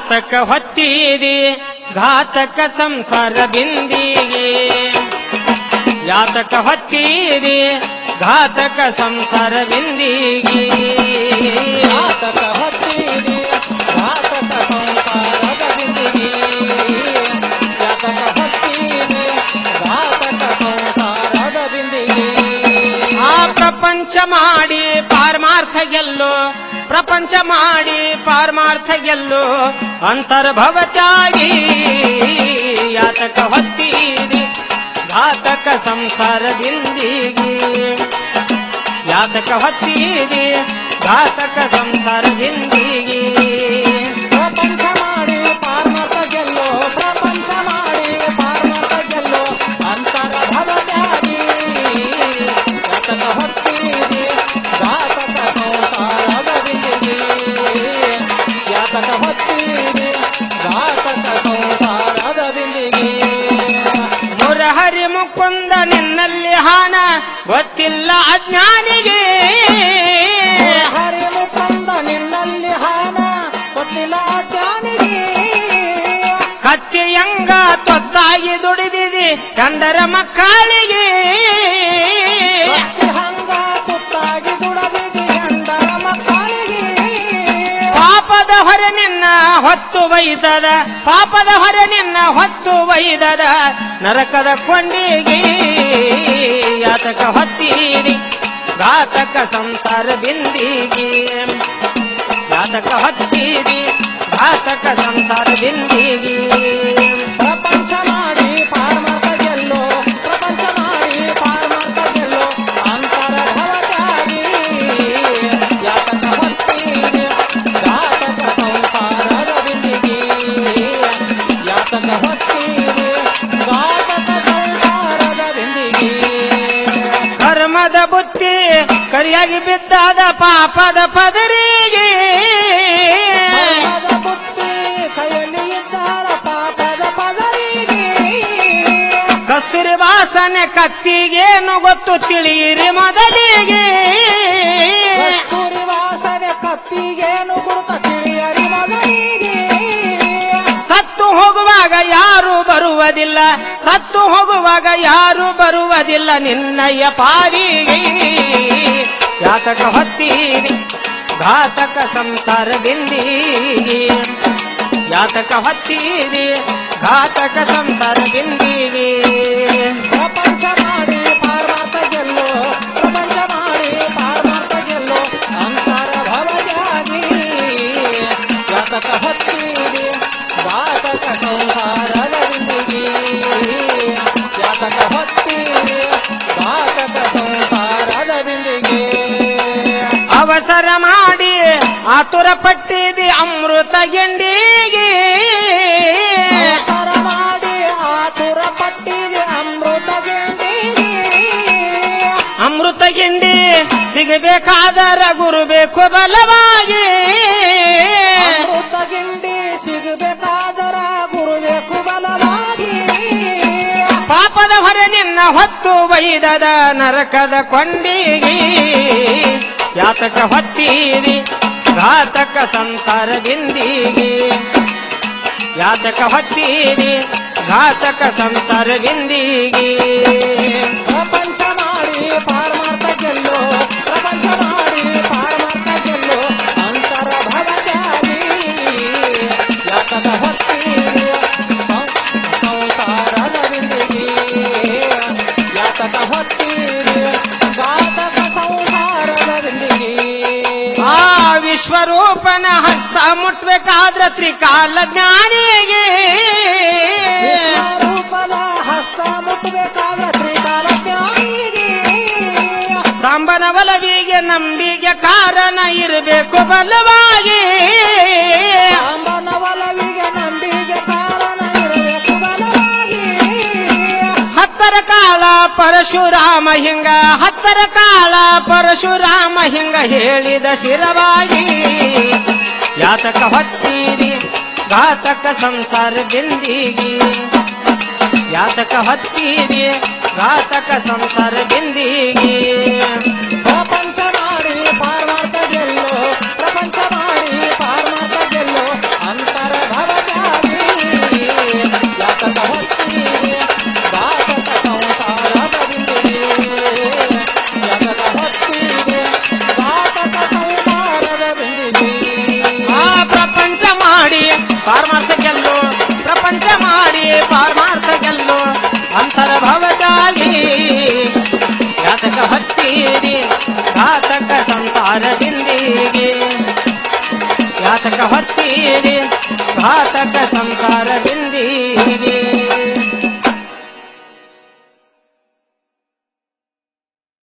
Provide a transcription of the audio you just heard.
ಯಾತಕ ಹೊತ್ತೀರಿ ಘಾತಕ ಸಂಸಾರ ಬಿಂದಿಗೆ ಯಾತಕ ಹೊತ್ತೀರಿ ಘಾತಕ ಸಂಸಾರ ಬಿಂದಿಗೆ ಘಾತಕ ಹೊತ್ತೀರಿ ಘಾತಕ ಸಂಸಾರದ ಬಿಂದಿಗೆ ಯಾತಕ ಹೊತ್ತೀರಿ ಘಾತಕ ಸಂಸಾರದ ಬಿಂದಿಗೆ ಆ ಪ್ರಪಂಚ ಮಾಡಿ ಪಾರಮಾರ್ಥ ಗೆಲ್ಲು ಪ್ರಪಂಚ ಮಾಡಿ ಪಾರಮಾರ್ಥ ಗೆಲ್ಲು ಅಂತರ್ಭವತ್ಯಾಗಿ ಯಾತಕ ಹೊತ್ತೀರಿ ಘಾತಕ ಸಂಸಾರ ಬಿಂದಿಗೆ ಯಾತಕ ಹೊತ್ತೀರಿ ಘಾತಕ ಸಂಸಾರ ಬಿಂದಿಗೆ ಪ್ರಪಂಚ ಮಾಡಿ ಪಾರ್ಮತ ಗೆಲ್ಲೋ ಪ್ರಪಂಚ ಮಾಡಿ ಪಾರ್ಮತ ಗೆಲ್ಲೋ ಅಂತರ ಭವತ್ಯಾಗಿ ಯಾತಕ ಹೊತ್ತೀರಿ ಘಾತಕ ಸಂಸಾರದ ಬಿಂದಿಗೆ ಯಾತಕ ಹೊತ್ತೀರಿ ಘಾತಕ ಸಂಸಾರದ ಬಿಂದಿಗೆ ಮುರಹರಿ ಮುಕುಂದ ನಿನ್ನಲ್ಲಿ ಹಾನ ಗೊತ್ತಿಲ್ಲ ಅಜ್ಞಾನಿಗೆ ಹರಿ ಮುಖಂದ ನಿನ್ನಲ್ಲಿ ಹಾನ ಗೊತ್ತಿಲ್ಲ ಜ್ಞಾನಿಗೆ ಕತ್ತಿಯಂಗ ತೊತ್ತಾಗಿ ದುಡಿದಿದೆ ಕಂಡರ ಮಕ್ಕಳಿಗೆ ಭಕ್ತಿ ಹಂಗ ತುತ್ತಾಗಿ ದುಡದಿದೆ ಎಂದರ ಮಕ್ಕಳಿಗೆ ಪಾಪದ ಹೊರೆ ನಿನ್ನ ಹೊತ್ತು ಬೈದದ ಪಾಪದ ಹೊರೆ ನಿನ್ನ ಹೊತ್ತು ಬೈದದ ನರಕದ ಕೊಂಡಿಗೆ ಯಾತಕ ಹೊತ್ತೀರಿ ಘಾತಕ ಸಂಸಾರ ಬಿಂದಿಗೆ ಯಾತಕ ಹೊತ್ತೀರಿ ಘಾತಕ ಸಂಸಾರ ಬಿಂದಿಗೆ ಪ್ರಪಂಚ ಮಾಡಿ ಪಾರ್ಮತ ಗೆಲ್ಲೋ ಪ್ರಪಂಚ ಮಾಡಿ ಪಾರ್ಮತ ಗೆಲ್ಲೋ ಅಂತರ ಭವತ್ಯಾಗಿ ಯಾತಕ ಹೊತ್ತೀರಿ ಘಾತಕ ಸಂಸಾರದ ಬಿಂದಿಗೆ ಯಾತಕ ಹೊತ್ತೀರಿ ಘಾತಕ ಸಂಸಾರದ ಬಿಂದಿಗೆ ಕರ್ಮದ ಬುತ್ತಿ ಕರಿಯಾಗಿ ಬಿದ್ದಾದ ಪಾಪದ ಪದರಿಗೆ ಪಾಪದ ಬುತ್ತಿ ಕೈಯಲ್ಲಿ ಇದ್ದಾರ ಪಾಪದ ಪದರಿಗೆ ಕಸ್ತೂರಿ ವಾಸನೆ ಕತ್ತಿಗೇನು ಗೊತ್ತು ತಿಳಿಯಿರಿ ಮೊದಲಿಗೆ ಕಸ್ತೂರಿ ವಾಸನೆ ಕತ್ತಿಗೇನು ಗುರುತ ತಿಳಿಯರಿ ಮೊದಲಿಗೆ ಸತ್ತು ಹೋಗುವಾಗ ಯಾರು ಬರುವುದಿಲ್ಲ ಸತ್ತು ಹೋಗುವಾಗ ಯಾರು ಬರುವುದಿಲ್ಲ ನಿನ್ನಯ್ಯ ಪಾರಿಗೆ ಯಾತಕ ಹೊತ್ತೀರಿ ಘಾತಕ ಸಂಸಾರ ಬಿಂದಿಗೆ ಯಾತಕ ಹೊತ್ತೀರಿ ಘಾತಕ ಸಂಸಾರ ಬಿಂದಿಗೆ ಪ್ರಪಂಚ ಮಾಡಿ ಪಾರ್ಮಾರ್ಥ ಗೆಲ್ಲೋ ಪ್ರಪಂಚ ಮಾಡಿ ಪಾರ್ಮಾರ್ಥ ಗೆಲ್ಲೋ ಅಂತರ ಭವಜಾನಿ ಯಾತಕ ಹತ್ತೀರಿ ಘಾತಕ ಸಂಸಾರದ ಬಿಂದಿಗೆ ಯಾತಕ ಹತ್ತೀರಿ ಘಾತಕ ಸಂಸಾರದ ಬಿಂದಿಗೆ ಅವಸರ ಮಾಡಿ ಆತುರ ಪಟ್ಟಿದಿ ಅಮೃತ ಗೆಂಡಿಗೆ ಅವಸರ ಮಾಡಿ ಆತುರ ಪಟ್ಟಿದೆ ಅಮೃತ ಗೆಂಡಿಗೆ ಅಮೃತ ಗಿಂಡಿ ಸಿಗಬೇಕಾದರ ಗುರು ಬೇಕು ಬಲವಾಗಿ ಅಮೃತ ಗಿಂಡಿ ಸಿಗಬೇಕಾದರ ಗುರುಬೇಕು ಬಲವಾಗಿ ಪಾಪದ ಹೊರೆ ನಿನ್ನ ಹೊತ್ತು ಬೈದದ ನರಕದ ಕೊಂಡಿಗೆ ಯಾತಕ ಹೊತ್ತೀರಿ ಘಾತಕ ಸಂಸಾರ ಬಿಂದಿಗೆ ಯಾತಕ ಹೊತ್ತೀರಿ ಘಾತಕ ಸಂಸಾರ ಬಿಂದಿಗೆ ಪ್ರಪಂಚ ಮಾಡಿ ಪಾರಮಾರ್ಥ ಗೆಲ್ಲೋ ಪ್ರಪಂಚ ಮಾಡಿ ಪಾರಮಾರ್ಥ ಗೆಲ್ಲೋ ಅಂತರ ಭವತ್ಯಾಗಿ ಯಾತಕ ಹೊತ್ತೀರಿ ಸಂ- ಸಂಸಾರದ ಬಿಂದಿಗೆ ಯಾತಕ ಹೊತ್ತೀರಿ ಘಾತಕ ಸಂಸಾರದ ಬಿಂದಿಗೆ ಆ ವಿಶ್ವರೂಪನ ಹಸ್ತ ಮುಟ್ಬೇಕಾದ್ರ ತ್ರಿಕಾಲ ಜ್ಞಾನಿಗೆ ರೂಪದ ಹಸ್ತ ಮುಟ್ಟಬೇಕಾದ್ರೆ ತ್ರಿಕಾಲ ಜ್ಞಾನಿಗೆ ಸಾಂಬನ ಒಲವಿಗೆ ನಂಬಿಗೆ ಕಾರಣ ಇರಬೇಕು ಬಲವಾಗಿ ಸಾಂಬನ ಒಲವಿಗೆ ನಂಬಿಗೆ ಕಾರಣ ಇರಬೇಕು ಬಲವಾಗಿ ಹತ್ತರ ಕಾಲ ಪರಶುರಾಮ ಹಿಂಗ ಹತ್ತರ ಕಾಲ ಪರಶುರಾಮ ಹಿಂಗ ಹೇಳಿದ ಶಿರವಾಗಿ ಯಾತಕ ಹೊತ್ತೀರಿ ಘಾತಕ ಸಂಸಾರ ಬಿಂದಿಗಿ ಯಾತಕ ಹೊತ್ತೀರಿ ಘಾತಕ ಸಂಸಾರ ಬಿಂದಿಗಿ ಪ್ರಪಂಚ ಮಾಡಿ ಪಾರ್ಮಾರ್ಥ ಗೆಲ್ಲೋ ಪ್ರಪಂಚ ಮಾಡಿ ಪಾರ್ಮಾರ್ಥ ಗೆಲ್ಲೋ ಅಂತರ ಪಾರಮಾರ್ಥ ಗೆಲ್ಲು ಪ್ರಪಂಚ ಮಾಡಿ ಪಾರಮಾರ್ಥ ಗೆಲ್ಲು ಅಂತರ ಭವದಾಗಿ ಯಾತಕ ಹತ್ತೀರಿ ಘಾತಕ ಸಂಸಾರದಿಂದಿಗೆ ಯಾತಕ ಹೊತ್ತೀರಿ ಘಾತಕ ಸಂಸಾರದಿಂದ